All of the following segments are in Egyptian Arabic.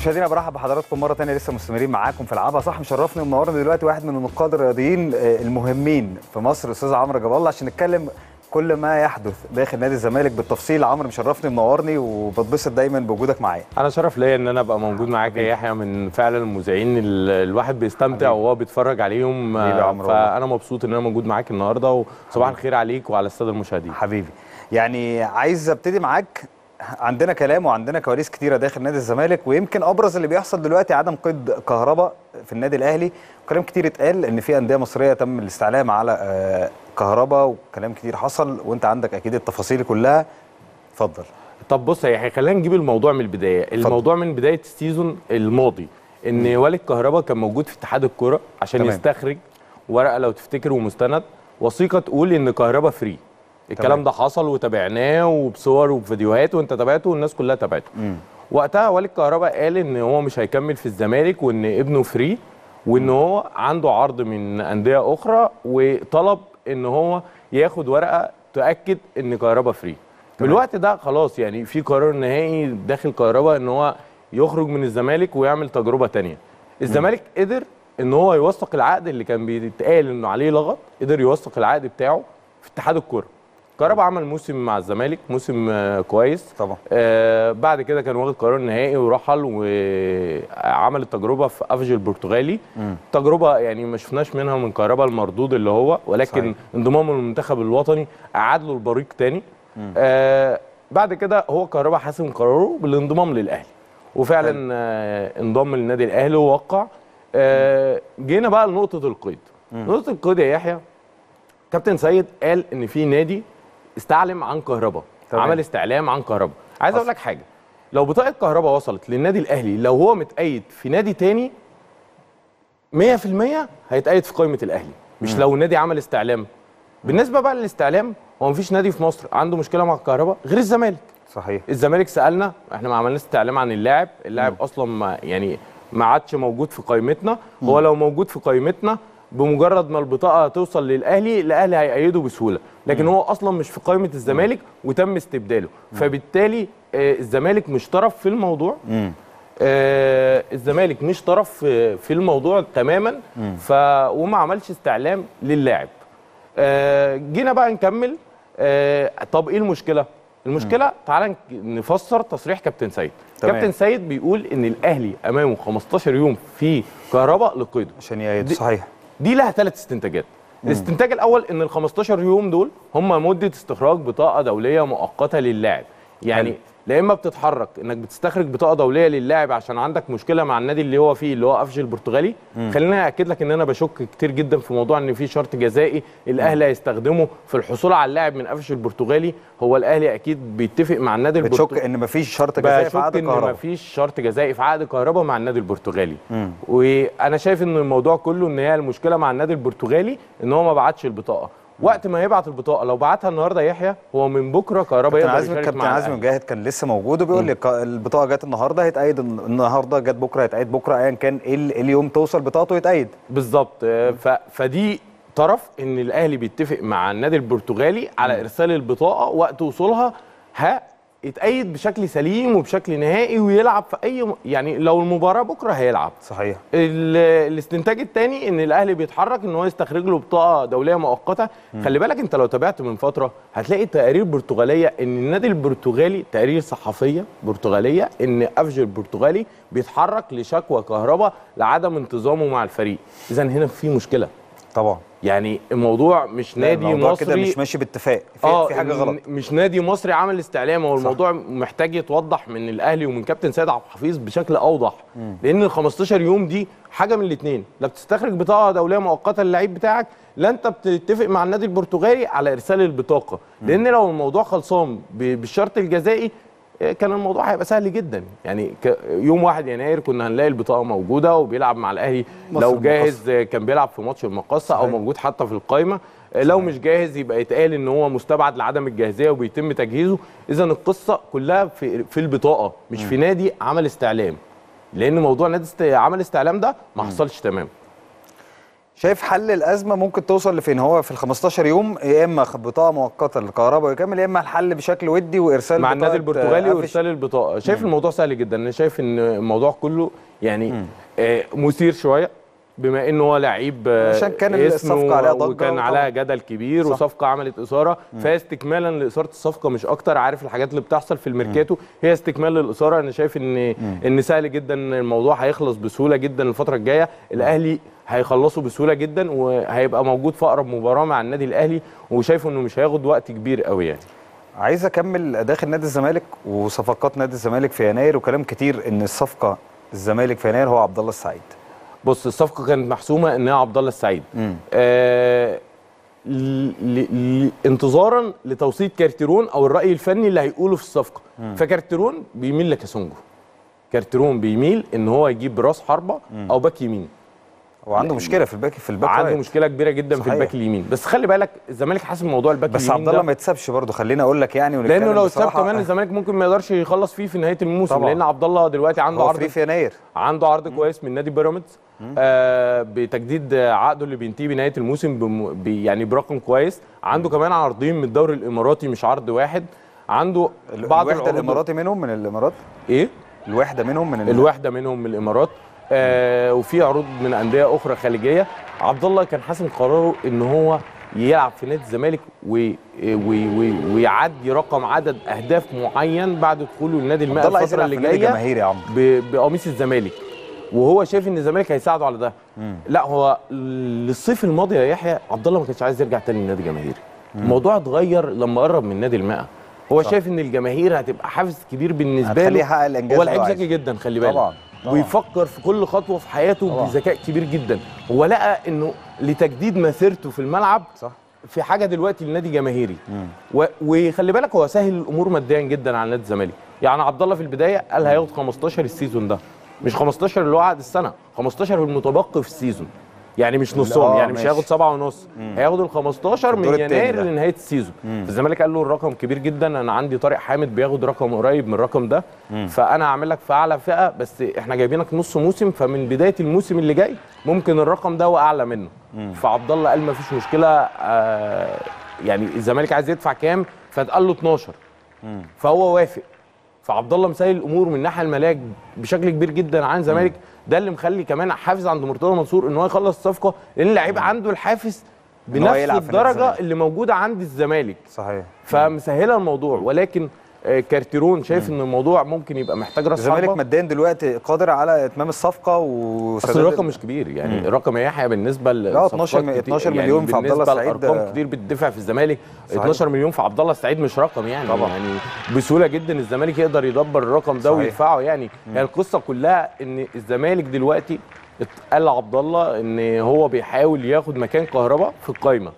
مشاهدينا برحب بحضراتكم مره ثانيه لسه مستمرين معاكم في العبها صح مشرفني ومنورنا دلوقتي واحد من النقاد الرياضيين المهمين في مصر استاذ عمرو جاب الله عشان نتكلم كل ما يحدث داخل نادي الزمالك بالتفصيل عمرو مشرفني ومنورني وبتبسط دايما بوجودك معايا انا شرف ليا ان انا ابقى موجود معاك يا يحيى من فعلا المذيعين ال- الواحد بيستمتع وهو بيتفرج عليهم حبيبي يا آه، عمرو والله. فانا مبسوط ان انا موجود معاك النهارده وصباح الخير عليك وعلى الساده المشاهدين حبيبي يعني عايز ابتدي معاك عندنا كلام وعندنا كواليس كتيره داخل نادي الزمالك ويمكن ابرز اللي بيحصل دلوقتي عدم قيد كهرباء في النادي الاهلي وكلام كتير اتقال ان في انديه مصريه تم الاستعلام على آه، كهرباء وكلام كتير حصل وانت عندك اكيد التفاصيل كلها اتفضل طب بص يا يحيى خلينا نجيب الموضوع من البدايه الموضوع من بدايه السيزون الماضي ان والد كهربا كان موجود في اتحاد الكوره عشان تمام. يستخرج ورقه لو تفتكر ومستند وثيقه تقول ان كهربا فري الكلام تمام. ده حصل وتابعناه وبصور وبفيديوهات وانت تابعته والناس كلها تابعته مم. وقتها والد كهربا قال ان هو مش هيكمل في الزمالك وان ابنه فري وان هو عنده عرض من انديه اخرى وطلب ان هو ياخد ورقه تاكد ان كهربا فري من تمام. الوقت ده خلاص يعني في قرار نهائي داخل كهربا ان هو يخرج من الزمالك ويعمل تجربه تانية الزمالك قدر ان هو يوثق العقد اللي كان بيتقال انه عليه لغط قدر يوثق العقد بتاعه في اتحاد الكوره كهربا عمل موسم مع الزمالك موسم آه، كويس طبعا آه بعد كده كان واخد قرار نهائي ورحل وعمل التجربه في افجي البرتغالي مم. تجربه يعني ما شفناش منها من كهربا المردود اللي هو ولكن صحيح. انضمامه للمنتخب الوطني اعاد له البريق تاني آه بعد كده هو كهربا حاسم قراره بالانضمام للاهلي وفعلا آه انضم للنادي الاهلي ووقع آه جينا بقى لنقطه القيد نقطه القيد يا يحيى كابتن سيد قال ان في نادي استعلم عن كهربا تمام. عمل استعلام عن كهربا عايز اقول لك حاجه لو بطاقه كهربا وصلت للنادي الاهلي لو هو متأيد في نادي تاني 100% هيتأيد في قائمه الاهلي مش لو نادي عمل استعلام بالنسبه بقى للاستعلام هو مفيش نادي في مصر عنده مشكله مع الكهرباء غير الزمالك صحيح الزمالك سالنا احنا ما عملناش استعلام عن اللاعب اللاعب اصلا ما يعني ما عادش موجود في قائمتنا هو لو موجود في قائمتنا بمجرد ما البطاقه توصل للاهلي الاهلي هيأيده بسهوله لكن هو اصلا مش في قائمه الزمالك وتم استبداله فبالتالي آه، الزمالك مش طرف في الموضوع مم. آه الزمالك مش طرف في في الموضوع تماما ف وما عملش استعلام للاعب آه جينا بقى نكمل آه طب ايه المشكله المشكله تعال نفسر تصريح كابتن سيد تمام. كابتن سيد بيقول ان الاهلي امامه 15 يوم في كهرباء لقيده عشان يأيد دي- صحيح دي لها ثلاث استنتاجات الاستنتاج الاول ان ال 15 يوم دول هم مده استخراج بطاقه دوليه مؤقته للاعب يعني حلو. لا اما بتتحرك انك بتستخرج بطاقه دوليه للاعب عشان عندك مشكله مع النادي اللي هو فيه اللي هو افجي البرتغالي خليني اكد لك ان انا بشك كتير جدا في موضوع ان في شرط جزائي الاهلي هيستخدمه في الحصول على اللاعب من افجي البرتغالي هو الاهلي اكيد بيتفق مع النادي بتشك البرتغالي ان مفيش شرط جزائي في بشك عقد ان الكهرباء مفيش شرط جزائي في عقد كهرباء مع النادي البرتغالي مم. وانا شايف ان الموضوع كله ان هي المشكله مع النادي البرتغالي ان هو ما بعتش البطاقه وقت ما يبعت البطاقه لو بعتها النهارده يحيى هو من بكره كهرباء كابتن يقدر عزمي يشارك كابتن مع عزمي الأهلي. مجاهد كان لسه موجود وبيقول لي ك- البطاقه جت النهارده هيتأيد النهارده جت بكره هيتأيد بكره ايا كان ايه ال- إيه اليوم توصل بطاقته يتأيد بالظبط آه، ف... فدي طرف ان الاهلي بيتفق مع النادي البرتغالي على ارسال البطاقه وقت وصولها ها يتأيد بشكل سليم وبشكل نهائي ويلعب في اي م... يعني لو المباراه بكره هيلعب صحيح ال- الاستنتاج الثاني ان الاهلي بيتحرك ان هو يستخرج له بطاقه دوليه مؤقته خلي بالك انت لو تابعت من فتره هتلاقي تقارير برتغاليه ان النادي البرتغالي تقارير صحفيه برتغاليه ان افجي البرتغالي بيتحرك لشكوى كهرباء لعدم انتظامه مع الفريق اذا هنا في مشكله طبعا يعني الموضوع مش لا، نادي الموضوع كده مصري مش ماشي باتفاق في, اه في حاجه إن غلط مش نادي مصري عمل استعلام هو الموضوع محتاج يتوضح من الاهلي ومن كابتن سيد عبد الحفيظ بشكل اوضح لان ال 15 يوم دي حاجه من الاثنين لا بتستخرج بطاقه دوليه مؤقته للعيب بتاعك لا انت بتتفق مع النادي البرتغالي على ارسال البطاقه لان لو الموضوع خلصان ب- بالشرط الجزائي آه، كان الموضوع هيبقى سهل جدا يعني ك- يوم 1 يناير كنا هنلاقي البطاقه موجوده وبيلعب مع الاهلي مصر لو المقصة. جاهز آه، كان بيلعب في ماتش المقصه او صحيح. موجود حتى في القائمه آه، لو مش جاهز يبقى يتقال ان هو مستبعد لعدم الجاهزيه وبيتم تجهيزه اذا القصه كلها في في البطاقه مش في نادي عمل استعلام لان موضوع نادي است- عمل استعلام ده ما حصلش تمام شايف حل الازمه ممكن توصل لفين هو في ال 15 يوم يا اما خ- بطاقه مؤقته للكهرباء ويكمل يا اما الحل بشكل ودي وارسال مع النادي بطاقة، البرتغالي آه، وارسال البطاقه شايف الموضوع سهل جدا انا شايف ان الموضوع كله يعني آه مثير شويه بما انه هو لعيب آه، عشان كان اسمه الصفقة عليها ضجة وكان وطبعاً. عليها جدل كبير صح. وصفقه عملت اثاره فهي استكمالا لاثاره الصفقه مش اكتر عارف الحاجات اللي بتحصل في الميركاتو هي استكمال للاثاره انا شايف ان ان سهل جدا ان الموضوع هيخلص بسهوله جدا الفتره الجايه الاهلي هيخلصوا بسهوله جدا وهيبقى موجود في اقرب مباراه مع النادي الاهلي وشايف انه مش هياخد وقت كبير قوي يعني عايز اكمل داخل نادي الزمالك وصفقات نادي الزمالك في يناير وكلام كتير ان الصفقه الزمالك في يناير هو عبد الله السعيد بص الصفقه كانت محسومه انها عبد الله السعيد مم. آه ل- ل- ل- انتظارا لتوصيل كارتيرون او الراي الفني اللي هيقوله في الصفقه فكارتيرون بيميل لكاسونجو كارتيرون بيميل ان هو يجيب راس حربه او باك يمين وعنده مشكله في الباك في الباك عنده رايت. مشكله كبيره جدا صحيح. في الباك اليمين بس خلي بالك الزمالك حاسم موضوع الباك بس اليمين عبد الله ده ما يتسابش برضه خليني اقول لك يعني ونتكلم لانه لو اتساب بصراحة. كمان الزمالك ممكن ما يقدرش يخلص فيه في نهايه الموسم طبعاً. لان عبد الله دلوقتي عنده هو عرض فري في يناير عنده عرض كويس من نادي بيراميدز آه بتجديد عقده اللي بينتهي بنهايه الموسم بم... ب... يعني برقم كويس عنده كمان عرضين من الدوري الاماراتي مش عرض واحد عنده بعض الوحده العروض الاماراتي منهم من الامارات ايه الوحده منهم من ال- الواحده منهم من الامارات آه وفي عروض من انديه اخرى خليجيه عبد الله كان حاسم قراره ان هو يلعب في نادي الزمالك وي وي وي ويعدي رقم عدد اهداف معين بعد دخوله لنادي عبد الماء الله عايز الفتره يلعب اللي في نادي جايه جماهيري يا عمرو ب- بقميص الزمالك وهو شايف ان الزمالك هيساعده على ده لا هو للصيف الماضي يا يحيى عبد الله ما كانش عايز يرجع تاني للنادي الجماهيري الموضوع اتغير لما قرب من نادي الماء هو صح. شايف ان الجماهير هتبقى حافز كبير بالنسبه هتخليه له يحقق الانجاز هو اللي لعيب هو ذكي عايزه. جدا خلي بالك طبعا طبعا. ويفكر في كل خطوه في حياته طبعا. بذكاء كبير جدا هو لقى انه لتجديد مسيرته في الملعب صح في حاجه دلوقتي لنادي جماهيري و... وخلي بالك هو سهل الامور ماديا جدا على نادي الزمالك يعني عبد الله في البدايه قال هياخد 15 السيزون ده مش 15 اللي هو عقد السنه 15 المتبقي في السيزون يعني مش نصهم آه، يعني مش ماشي. هياخد سبعة ونص هياخد ال 15 من الدور التاني يناير ده. لنهايه السيزون فالزمالك قال له الرقم كبير جدا انا عندي طارق حامد بياخد رقم قريب من الرقم ده فانا هعمل لك في اعلى فئه بس احنا جايبينك نص موسم فمن بدايه الموسم اللي جاي ممكن الرقم ده واعلى منه فعبد الله قال ما فيش مشكله آه يعني الزمالك عايز يدفع كام فاتقال له 12 فهو وافق فعبد الله مسهل الامور من الناحيه الماليه بشكل كبير جدا عن الزمالك ده اللي مخلي كمان حافز عند مرتضى منصور ان هو يخلص الصفقه لان اللعيب عنده الحافز إن هو بنفس يلعب في نادي الدرجه الزمالك. اللي موجوده عند الزمالك صحيح فمسهله الموضوع ولكن آه، كارتيرون شايف ان الموضوع ممكن يبقى محتاج راس الزمالك حربة. ماديا دلوقتي قادر على اتمام الصفقه اصل وسداد الرقم مش كبير يعني الرقم يا يحيى بالنسبه لا، 12 لصفقات كتير- 12 مليون في عبد الله بالنسبة السعيد، لارقام آه، كتير بتدفع في الزمالك صحيح. 12 مليون في عبد الله السعيد مش رقم يعني طبعا. يعني بسهوله جدا الزمالك يقدر يدبر الرقم ده صحيح. ويدفعه يعني يعني القصه كلها ان الزمالك دلوقتي قال لعبد الله ان هو بيحاول ياخد مكان كهرباء في القايمه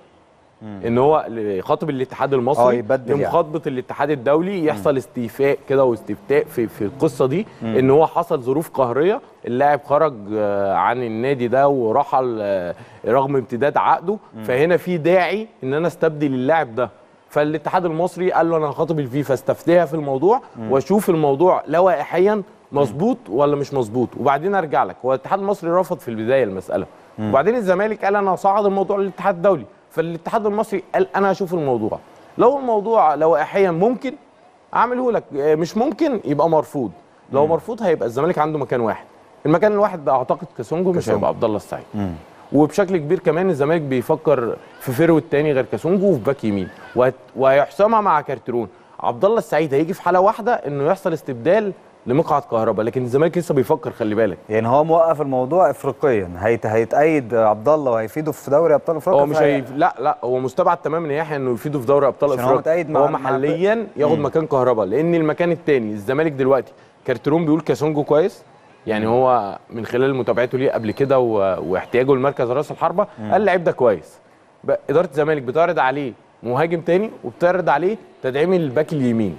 ان هو يخاطب الاتحاد آه، المصري يبدل يعني. لمخاطبه الاتحاد الدولي يحصل استيفاء كده واستفتاء في في القصه دي ان هو حصل ظروف قهريه اللاعب خرج آه، عن النادي ده ورحل آه، رغم امتداد عقده فهنا في داعي ان انا استبدل اللاعب ده فالاتحاد المصري قال له انا هخاطب الفيفا استفتيها في الموضوع واشوف الموضوع لوائحيا مظبوط ولا مش مظبوط وبعدين ارجع لك هو الاتحاد المصري رفض في البدايه المساله وبعدين الزمالك قال انا هصعد الموضوع للاتحاد الدولي فالاتحاد المصري قال انا هشوف الموضوع لو الموضوع لوائحيا ممكن اعمله لك آه، مش ممكن يبقى مرفوض لو مرفوض هيبقى الزمالك عنده مكان واحد المكان الواحد ده اعتقد كاسونجو مش كاسونجو. هيبقى عبد الله السعيد وبشكل كبير كمان الزمالك بيفكر في فيرود تاني غير كاسونجو وفي باك يمين وهت- وهيحسمها مع كارترون عبد الله السعيد هيجي في حاله واحده انه يحصل استبدال لمقعد كهرباء لكن الزمالك لسه بيفكر خلي بالك يعني هو موقف الموضوع افريقيا هيت هيتأيد عبد الله وهيفيده في دوري ابطال افريقيا هو مش فهي- هي... لا لا هو مستبعد تماما يا يحيى انه يفيده في دوري ابطال عشان هو افريقيا متأيد مع- هو مع- محليا ياخد مكان كهرباء لان المكان الثاني الزمالك دلوقتي كارترون بيقول كاسونجو كويس يعني هو من خلال متابعته ليه قبل كده و... واحتياجه لمركز راس الحربه قال اللعيب ده كويس بقى اداره الزمالك بتعرض عليه مهاجم تاني وبتعرض عليه تدعيم الباك اليمين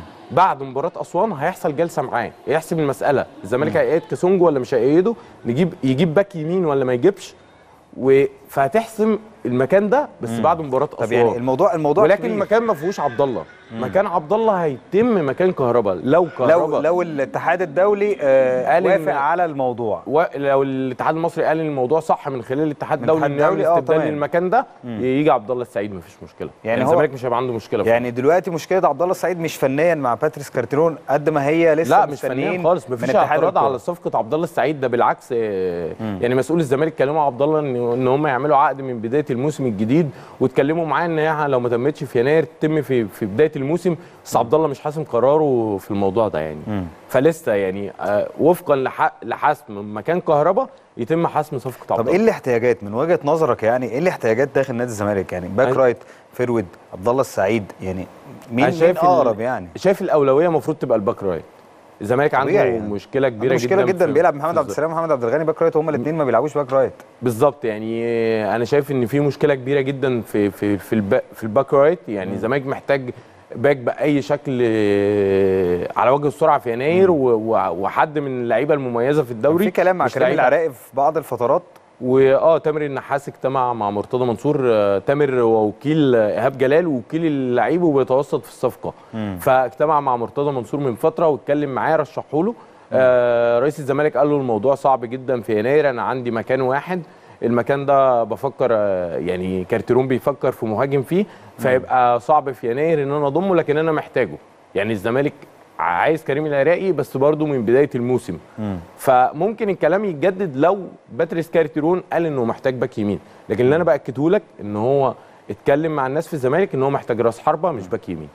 بعد مباراه اسوان هيحصل جلسه معاه يحسب المساله الزمالك هيأيد كاسونجو ولا مش هيأيده نجيب يجيب باك يمين ولا ما يجيبش و... فهتحسم المكان ده بس بعد مباراه طب اسوان يعني الموضوع الموضوع ولكن كبير. المكان ما فيهوش عبد الله مكان عبد الله هيتم مكان كهربا لو كهربا لو لو الاتحاد الدولي آه قال إن- وافق على الموضوع ولو الاتحاد المصري قال ان الموضوع صح من خلال الاتحاد من الدولي الاتحاد انه يعمل الدولي، آه، استبدال تمام. للمكان ده يجي عبد الله السعيد مفيش مشكله يعني يعني هو- الزمالك مش هيبقى عنده مشكله في يعني دلوقتي مشكله عبد الله السعيد مش فنيا مع باتريس كارتيرون قد ما هي لسه لا مش مستنيين فنيا خالص من مفيش اتحاد اعتراض الكرة. على صفقه عبد الله السعيد ده بالعكس آه، يعني مسؤول الزمالك كلموا عبد الله ان ان هم يعملوا عقد من بدايه الموسم الجديد واتكلموا معاه ان هي لو ما تمتش في يناير تتم في في بدايه الموسم بس عبد الله مش حاسم قراره في الموضوع ده يعني فلسه يعني آه، وفقا لح- لحسم مكان كهربا يتم حسم صفقه عبد طب الله ايه الاحتياجات من وجهه نظرك يعني ايه الاحتياجات داخل نادي الزمالك يعني باك أنا- رايت فيرود عبد الله السعيد يعني مين أنا مين شايف ال- اقرب يعني شايف الاولويه المفروض تبقى الباك رايت الزمالك عنده طبيعي يعني. مشكله كبيره عنده مشكله جدا جدا في- بيلعب في محمد عبد الز- السلام ومحمد عبد الغني باك رايت هما الاثنين ما بيلعبوش باك رايت بالظبط يعني انا شايف ان في مشكله كبيره جدا في في في الباك في الباك رايت يعني الزمالك محتاج باك باي شكل آه، على وجه السرعه في يناير و- و- وحد من اللعيبه المميزه في الدوري في كلام مع مش كريم لعيبة- العراقي في بعض الفترات واه تامر النحاس اجتمع مع مرتضى منصور آه، تامر هو وكيل آه، ايهاب جلال ووكيل اللعيب وبيتوسط في الصفقه فاجتمع مع مرتضى منصور من فتره واتكلم معاه رشحه له آه رئيس الزمالك قال له الموضوع صعب جدا في يناير انا عندي مكان واحد المكان ده بفكر آه، يعني كارتيرون بيفكر في مهاجم فيه فيبقى صعب في يناير ان انا اضمه لكن انا محتاجه يعني الزمالك عايز كريم العراقي بس برضه من بدايه الموسم فممكن الكلام يتجدد لو باتريس كارتيرون قال انه محتاج باك يمين لكن اللي انا باكده لك ان هو اتكلم مع الناس في الزمالك ان هو محتاج راس حربه مش باك يمين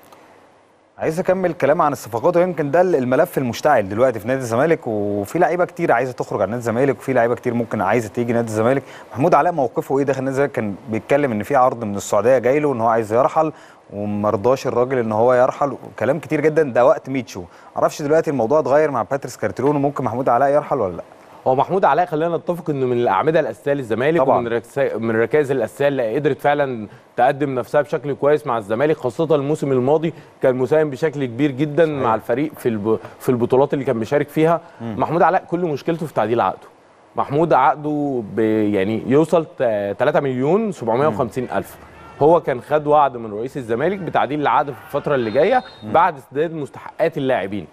عايز اكمل كلام عن الصفقات ويمكن ده الملف المشتعل دلوقتي في نادي الزمالك وفي لعيبه كتير عايزه تخرج عن نادي الزمالك وفي لعيبه كتير ممكن عايزه تيجي نادي الزمالك محمود علاء موقفه ايه داخل نادي الزمالك كان بيتكلم ان في عرض من السعوديه جاي له ان هو عايز يرحل ومرضاش الراجل ان هو يرحل وكلام كتير جدا ده وقت ميتشو معرفش دلوقتي الموضوع اتغير مع باتريس كارتيرون وممكن محمود علاء يرحل ولا لا هو محمود علاء خلينا نتفق انه من الاعمده الاساسيه للزمالك طبعاً. ومن ركز- من الركائز الاساسيه اللي قدرت فعلا تقدم نفسها بشكل كويس مع الزمالك خاصه الموسم الماضي كان مساهم بشكل كبير جدا صحيح. مع الفريق في الب... في البطولات اللي كان بيشارك فيها محمود علاء كل مشكلته في تعديل عقده محمود عقده ب... يعني يوصل ت- 3 مليون 750 الف هو كان خد وعد من رئيس الزمالك بتعديل العقد في الفتره اللي جايه بعد اسداد مستحقات اللاعبين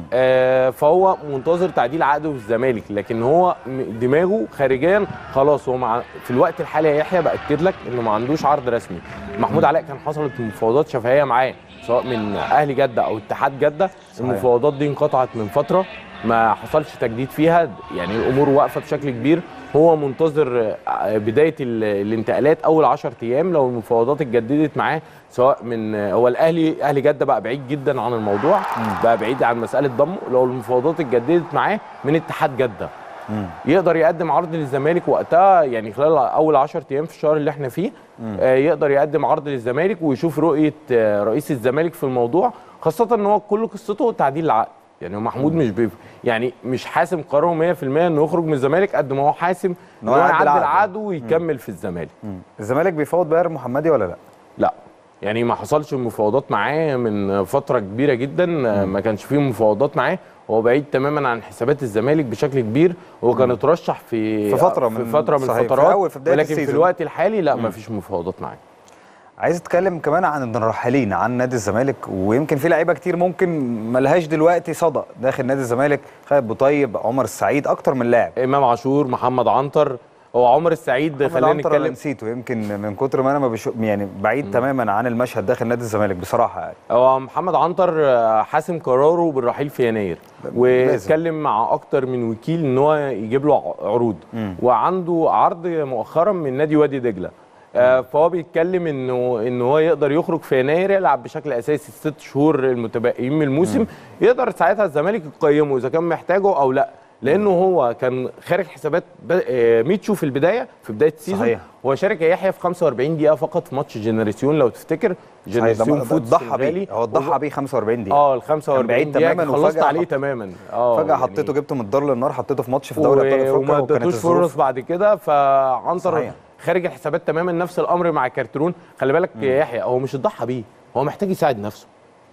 آه فهو منتظر تعديل عقده في الزمالك لكن هو م- دماغه خارجيا خلاص هو مع في الوقت الحالي يا يحيى باكد لك انه ما عندوش عرض رسمي محمود علاء كان حصلت مفاوضات شفهيه معاه سواء من اهلي جده او اتحاد جده المفاوضات دي انقطعت من فتره ما حصلش تجديد فيها يعني الامور واقفه بشكل كبير هو منتظر آه، بدايه ال- الانتقالات اول 10 ايام لو المفاوضات اتجددت معاه سواء من آه، هو الاهلي اهلي جده بقى بعيد جدا عن الموضوع بقى بعيد عن مساله ضمه لو المفاوضات اتجددت معاه من اتحاد جده يقدر يقدم عرض للزمالك وقتها يعني خلال اول 10 ايام في الشهر اللي احنا فيه آه، يقدر يقدم عرض للزمالك ويشوف رؤيه آه، رئيس الزمالك في الموضوع خاصه ان هو كل قصته تعديل العقد يعني هو محمود مش بيف يعني مش حاسم قراره 100% انه يخرج من الزمالك قد ما هو حاسم ان هو يعدل عقده. عقده ويكمل في الزمالك الزمالك بيفاوض باير محمدي ولا لا لا يعني ما حصلش مفاوضات معاه من فتره كبيره جدا ما كانش فيه مفاوضات معاه هو بعيد تماما عن حسابات الزمالك بشكل كبير هو كان اترشح في في فترة في من- فتره من صحيح، في الفترات أول- في بداية ولكن في السيزون. الوقت الحالي لا ما فيش مفاوضات معاه عايز اتكلم كمان عن الراحلين عن نادي الزمالك ويمكن في لعيبه كتير ممكن ملهاش دلوقتي صدى داخل نادي الزمالك خالد بوطيب عمر السعيد اكتر من لاعب امام عاشور محمد عنتر هو عمر السعيد محمد خلينا عنتر أنا نتكلم نسيته يمكن من كتر ما انا ما بشوف يعني بعيد تماما عن المشهد داخل نادي الزمالك بصراحه يعني هو محمد عنتر آه، حاسم قراره بالرحيل في يناير واتكلم مع اكتر من وكيل ان هو يجيب له ع- عروض وعنده عرض مؤخرا من نادي وادي دجله آه، فهو بيتكلم انه ان هو يقدر يخرج في يناير يلعب بشكل اساسي الست شهور المتبقيين من الموسم يقدر ساعتها الزمالك يقيمه اذا كان محتاجه او لا لانه هو كان خارج حسابات ب- آه، ميتشو في البدايه في بدايه السيزون صحيح. هو شارك يا يحيى في 45 دقيقه فقط في ماتش جنريسيون لو تفتكر جنريسيون فوت ضحى السنغالي. بيه هو ضحى بيه 45 دقيقه اه ال 45 بعيد دقيقة تماماً خلصت وفجأة عليه حط- تماما اه فجاه يعني حطيته جبته من الدار للنار حطيته في ماتش في دوري ابطال و- افريقيا وما وكانت ادتوش الظروف فرص بعد كده فعنتر صحيح. خارج الحسابات تماما نفس الامر مع كارترون خلي بالك يا يحيى هو مش اتضحى بيه هو محتاج يساعد نفسه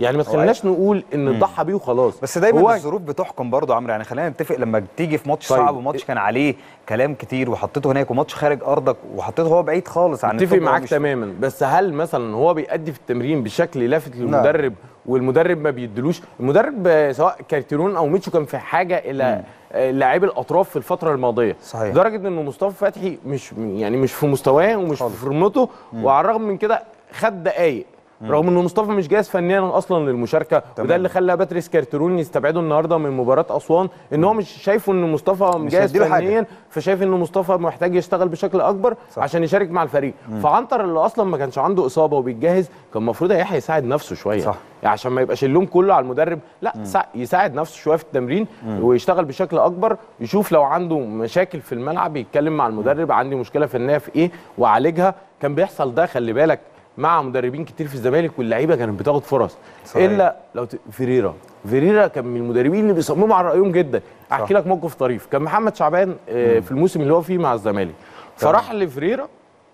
يعني ما تخليناش نقول ان ضحى بيه وخلاص بس دايما هو الظروف بتحكم برضه يا عمرو يعني خلينا نتفق لما تيجي في ماتش طيب. صعب وماتش كان عليه كلام كتير وحطيته هناك وماتش خارج ارضك وحطيته هو بعيد خالص عن اتفق التوب وهو معاك مش- تماما بس هل مثلا هو بيأدي في التمرين بشكل لافت للمدرب والمدرب ما بيدلوش المدرب آه، سواء كارتيرون او ميتشو كان في حاجه الى آه، لاعبي الاطراف في الفتره الماضيه صحيح. لدرجه ان مصطفى فتحي مش يعني مش في مستواه ومش في فورمته وعلى الرغم من كده خد دقايق رغم ان مصطفى مش جاهز فنيا اصلا للمشاركه وده اللي خلى باتريس كارتيرون يستبعده النهارده من مباراه اسوان ان هو مش شايفه ان مصطفى مش جاهز هيديله حاجة. فنيا فشايف ان مصطفى محتاج يشتغل بشكل اكبر صح. عشان يشارك مع الفريق فعنتر اللي اصلا ما كانش عنده اصابه وبيتجهز كان المفروض يحيى يساعد نفسه شويه صح. يعني عشان ما يبقاش اللوم كله على المدرب لا سا- يساعد نفسه شويه في التمرين ويشتغل بشكل اكبر يشوف لو عنده مشاكل في الملعب يتكلم مع المدرب عندي مشكله فنيه في ايه وعالجها كان بيحصل ده خلي بالك مع مدربين كتير في الزمالك واللعيبه كانت بتاخد فرص صحيح. الا لو ت... فيريرا فيريرا كان من المدربين اللي بيصمموا على رايهم جدا احكي لك موقف طريف كان محمد شعبان آه، في الموسم اللي هو فيه مع الزمالك فراح لفريرا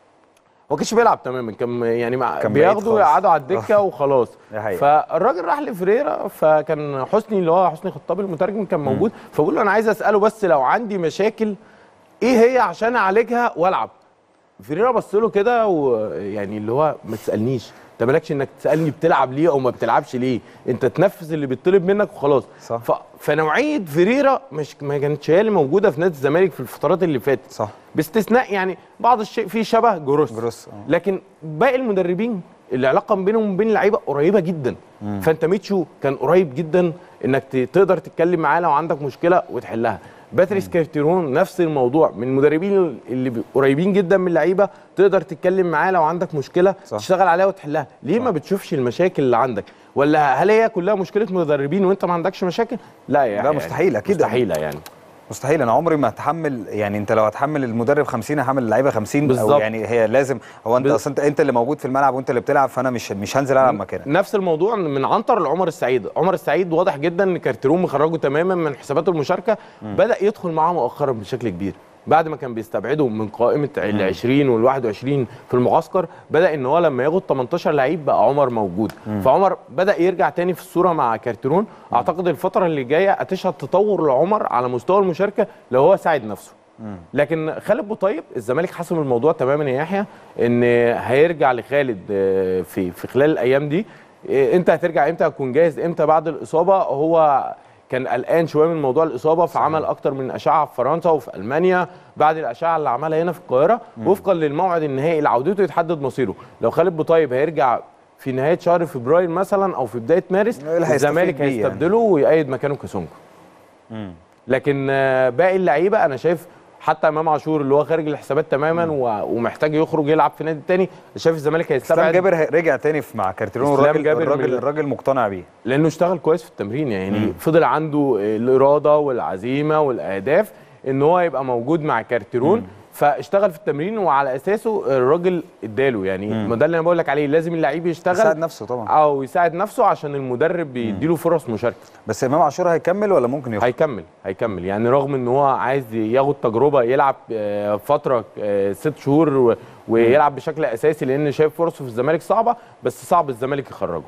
هو كانش بيلعب تماما كان يعني مع كان بعيد بياخده خالص. يقعدوا على الدكه وخلاص دي حقيقة. فالراجل راح لفريرا فكان حسني اللي هو حسني خطاب المترجم كان موجود فبقول له انا عايز اساله بس لو عندي مشاكل ايه هي عشان اعالجها والعب فيريرا بص له كده ويعني اللي هو ما تسالنيش انت مالكش انك تسالني بتلعب ليه او ما بتلعبش ليه انت تنفذ اللي بيطلب منك وخلاص صح. ف... فنوعيه فيريرا مش ما كانتش هي اللي موجوده في نادي الزمالك في الفترات اللي فاتت صح باستثناء يعني بعض الشيء فيه شبه جروس جروس، آه. لكن باقي المدربين العلاقه بينهم وبين اللعيبه قريبه جدا فانت ميتشو كان قريب جدا انك ت- تقدر تتكلم معاه لو عندك مشكله وتحلها باتريس كارتيرون نفس الموضوع من المدربين اللي بي- قريبين جدا من اللعيبه تقدر تتكلم معاه لو عندك مشكله صح. تشتغل عليها وتحلها ليه ما بتشوفش المشاكل اللي عندك ولا هل هي كلها مشكله مدربين وانت ما عندكش مشاكل لا يا لا، مستحيل، أكيد. مستحيله يعني مستحيل انا عمري ما هتحمل يعني انت لو هتحمل المدرب 50 هحمل اللعيبه 50 او بالظبط. يعني هي لازم هو انت بال- اصل انت انت اللي موجود في الملعب وانت اللي بتلعب فانا مش مش هنزل العب مكانك نفس الموضوع من عنتر لعمر السعيد عمر السعيد واضح جدا ان كارتيرون مخرجه تماما من حسابات المشاركه بدا يدخل معاه مؤخرا بشكل كبير بعد ما كان بيستبعده من قائمه ال 20 وال 21 في المعسكر بدا ان هو لما ياخد 18 لعيب بقى عمر موجود فعمر بدا يرجع تاني في الصوره مع كارتيرون اعتقد الفتره اللي جايه هتشهد تطور لعمر على مستوى المشاركه لو هو ساعد نفسه لكن خالد بوطيب الزمالك حسم الموضوع تماما يا يحيى ان هيرجع لخالد آه، في في خلال الايام دي آه، انت هترجع امتى هتكون جاهز امتى بعد الاصابه هو كان قلقان شويه من موضوع الاصابه فعمل اكتر من اشعه في فرنسا وفي المانيا بعد الاشعه اللي عملها هنا في القاهره وفقا للموعد النهائي لعودته يتحدد مصيره لو خالد بوطيب هيرجع في نهايه شهر فبراير مثلا او في بدايه مارس اللي هيستفيد الزمالك بيه يعني. هيستبدله ويأيد مكانه كاسونجو لكن آه، باقي اللعيبه انا شايف حتى امام عاشور اللي هو خارج الحسابات تماما و- ومحتاج يخرج يلعب في نادي تاني شايف الزمالك اسلام هيستبعد جابر هي- رجع تاني في مع كارتيرون إسلام الراجل جابر الراجل من- الراجل مقتنع بيه لانه اشتغل كويس في التمرين يعني فضل عنده الاراده والعزيمه والاهداف ان هو يبقى موجود مع كارتيرون فاشتغل في التمرين وعلى اساسه الراجل اداله يعني ما ده اللي انا بقول لك عليه لازم اللعيب يشتغل يساعد نفسه طبعا او يساعد نفسه عشان المدرب بيديله فرص مشاركه بس امام عاشور هيكمل ولا ممكن يخرج هيكمل هيكمل يعني رغم ان هو عايز ياخد تجربه يلعب آه، فتره آه، ست شهور و- ويلعب بشكل اساسي لان شايف فرصه في الزمالك صعبه بس صعب الزمالك يخرجه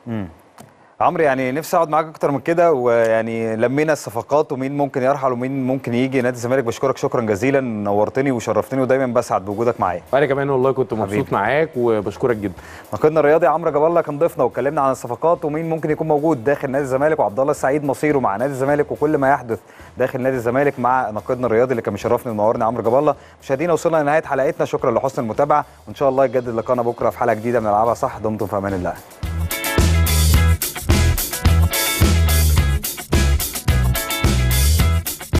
عمرو يعني نفسي اقعد معاك اكتر من كده ويعني لمينا الصفقات ومين ممكن يرحل ومين ممكن يجي نادي الزمالك بشكرك شكرا جزيلا نورتني وشرفتني ودايما بسعد بوجودك معايا وانا كمان والله كنت مبسوط حبيبي. معاك وبشكرك جدا ناقدنا الرياضي عمرو جاب الله كان ضيفنا واتكلمنا عن الصفقات ومين ممكن يكون موجود داخل نادي الزمالك وعبد الله السعيد مصيره مع نادي الزمالك وكل ما يحدث داخل نادي الزمالك مع ناقدنا الرياضي اللي كان مشرفني ومنورني عمرو جاب الله مشاهدينا وصلنا لنهايه حلقتنا شكرا لحسن المتابعه وان شاء الله يجدد لقانا بكره في حلقه جديده من العابها صح دمتم في امان الله